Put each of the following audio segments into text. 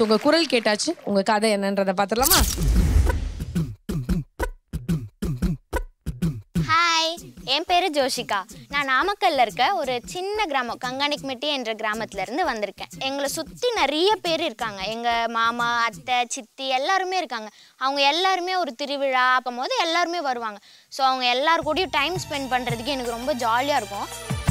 So உங்க குரல் கேட்டாச்சு உங்க கதை என்னன்றதை பார்த்துடலாமா ஹாய் என் பேர் ஜோஷிகா நான் நாமக்கல்ல இருக்க ஒரு சின்ன கிராமம் கங்காணிக்மெட்டி என்ற கிராமத்துல இருந்து வந்திருக்கேன் எங்களை சுற்றி நிறைய பேர் இருக்காங்க எங்கள் மாமா அத்தை சித்தி எல்லாருமே இருக்காங்க அவங்க எல்லாருமே ஒரு திருவிழா அப்போ போது எல்லாருமே வருவாங்க ஸோ அவங்க எல்லார் கூடயும் டைம் ஸ்பெண்ட் பண்ணுறதுக்கு எனக்கு ரொம்ப ஜாலியாக இருக்கும்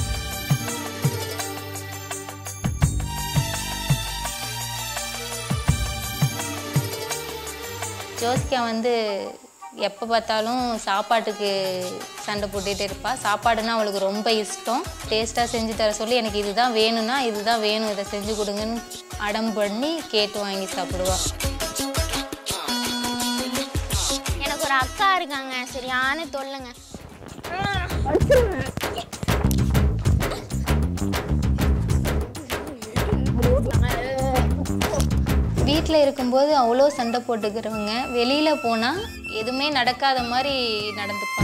ஜோசிகா வந்து எப்போ பார்த்தாலும் சாப்பாட்டுக்கு சண்டை போட்டுகிட்டே இருப்பா சாப்பாடுனா அவளுக்கு ரொம்ப இஷ்டம் டேஸ்ட்டாக செஞ்சு தர சொல்லி எனக்கு இதுதான் வேணும்னா இதுதான் வேணும் இதை செஞ்சு கொடுங்கன்னு அடம் பண்ணி கேட்டு வாங்கி சாப்பிடுவா எனக்கு ஒரு அக்கா இருக்காங்க சரியான தொல்லைங்க வீட்டில் இருக்கும்போது அவ்வளோ சண்டை போட்டுக்கிறவங்க வெளியில் போனால் எதுவுமே நடக்காத மாதிரி நடந்துப்பாங்க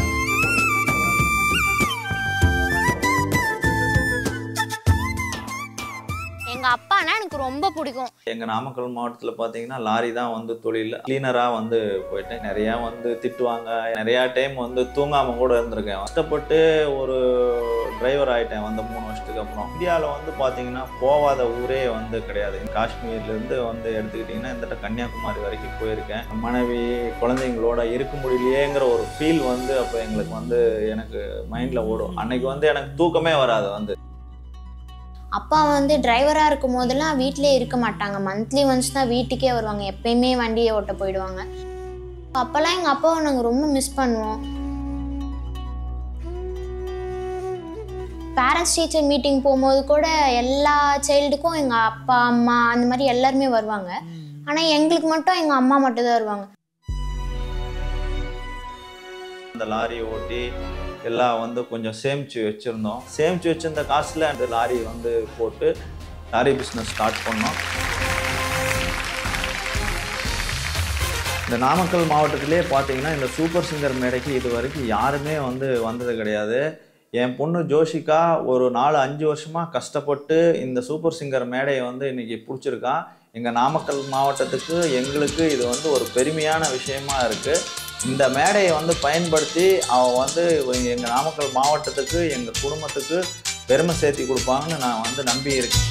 எங்கள் அப்பானா எனக்கு ரொம்ப பிடிக்கும் எங்கள் நாமக்கல் மாவட்டத்தில் பார்த்தீங்கன்னா லாரி தான் வந்து தொழில் கிளீனராக வந்து போயிட்டேன் நிறையா வந்து திட்டுவாங்க நிறையா டைம் வந்து தூங்காமல் கூட இருந்திருக்கேன் கஷ்டப்பட்டு ஒரு டிரைவர் ஆகிட்டேன் வந்து மூணு வருஷத்துக்கு அப்புறம் இந்தியாவில் வந்து பார்த்தீங்கன்னா போகாத ஊரே வந்து கிடையாது காஷ்மீர்லேருந்து வந்து எடுத்துக்கிட்டிங்கன்னா இந்த கன்னியாகுமரி வரைக்கும் போயிருக்கேன் மனைவி குழந்தைங்களோட இருக்க முடியலையேங்கிற ஒரு ஃபீல் வந்து அப்போ எங்களுக்கு வந்து எனக்கு மைண்டில் ஓடும் அன்னைக்கு வந்து எனக்கு தூக்கமே வராது வந்து அப்பா வந்து டிரைவராக இருக்கும் போதெல்லாம் வீட்டிலே இருக்க மாட்டாங்க மந்த்லி ஒன்ஸ் தான் வீட்டுக்கே வருவாங்க எப்பயுமே வண்டியை ஓட்ட போயிடுவாங்க அப்போல்லாம் எங்கள் அப்பாவை நாங்கள் ரொம்ப மிஸ் பண்ணுவோம் பேரண்ட்ஸ் டீச்சர் மீட்டிங் போகும்போது கூட எல்லா சைல்டுக்கும் எங்கள் அப்பா அம்மா அந்த மாதிரி எல்லாருமே வருவாங்க ஆனால் எங்களுக்கு மட்டும் எங்கள் அம்மா மட்டும் தான் வருவாங்க அந்த லாரி ஓட்டி எல்லாம் வந்து கொஞ்சம் சேமித்து வச்சுருந்தோம் சேமித்து வச்சிருந்த காசில் அந்த லாரி வந்து போட்டு லாரி பிஸ்னஸ் ஸ்டார்ட் பண்ணோம் இந்த நாமக்கல் மாவட்டத்திலே பார்த்தீங்கன்னா இந்த சூப்பர் சிங்கர் மேடைக்கு இது வரைக்கும் யாருமே வந்து வந்தது கிடையாது என் பொண்ணு ஜோஷிகா ஒரு நாலு அஞ்சு வருஷமாக கஷ்டப்பட்டு இந்த சூப்பர் சிங்கர் மேடையை வந்து இன்னைக்கு பிடிச்சிருக்கா எங்கள் நாமக்கல் மாவட்டத்துக்கு எங்களுக்கு இது வந்து ஒரு பெருமையான விஷயமா இருக்குது இந்த மேடையை வந்து பயன்படுத்தி அவன் வந்து எங்கள் நாமக்கல் மாவட்டத்துக்கு எங்கள் குடும்பத்துக்கு பெருமை சேர்த்தி கொடுப்பாங்கன்னு நான் வந்து நம்பி இருக்கேன்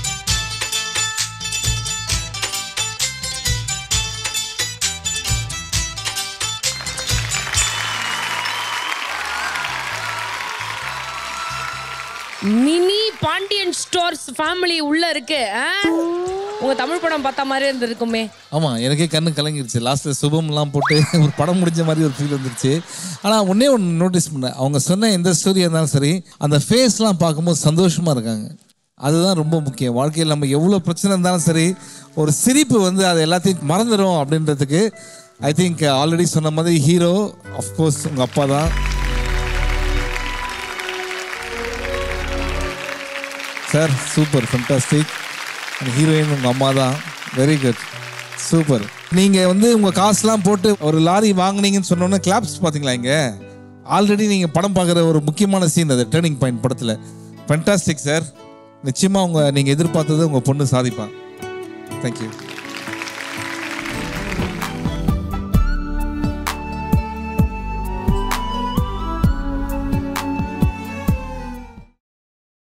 மினி பாண்டியன் ஸ்டோர்ஸ் ஃபேமிலி உள்ள இருக்கு ஆ? உங்க தமிழ் படம் பார்த்த மாதிரி இருந்திருக்குமே ஆமாம் எனக்கே கண்ணு கலங்கிருச்சு லாஸ்ட்டில் சுபம்லாம் போட்டு ஒரு படம் முடிஞ்ச மாதிரி ஒரு ஃபீல் வந்துருச்சு ஆனால் ஒன்றே ஒன்று நோட்டீஸ் பண்ணேன் அவங்க சொன்ன எந்த ஸ்டோரியாக இருந்தாலும் சரி அந்த ஃபேஸ்லாம் பார்க்கும்போது சந்தோஷமாக இருக்காங்க அதுதான் ரொம்ப முக்கியம் வாழ்க்கையில் நம்ம எவ்வளோ பிரச்சனை இருந்தாலும் சரி ஒரு சிரிப்பு வந்து அதை எல்லாத்தையும் மறந்துடும் அப்படின்றதுக்கு ஐ திங்க் ஆல்ரெடி சொன்ன மாதிரி ஹீரோ அஃப்கோர்ஸ் உங்கள் அப்பா தான் சார் சூப்பர் ஃபண்டாஸ்டிக் ஹீரோயின் உங்கள் அம்மா தான் வெரி குட் சூப்பர் நீங்கள் வந்து உங்கள் காசுலாம் போட்டு ஒரு லாரி வாங்குனீங்கன்னு சொன்னோன்னே கிளாப்ஸ் பார்த்தீங்களா இங்கே ஆல்ரெடி நீங்கள் படம் பார்க்குற ஒரு முக்கியமான சீன் அது டேர்னிங் பாயிண்ட் படத்தில் ஃபண்டாஸ்டிக் சார் நிச்சயமாக உங்கள் நீங்கள் எதிர்பார்த்தது உங்கள் பொண்ணு சாதிப்பா தேங்க்யூ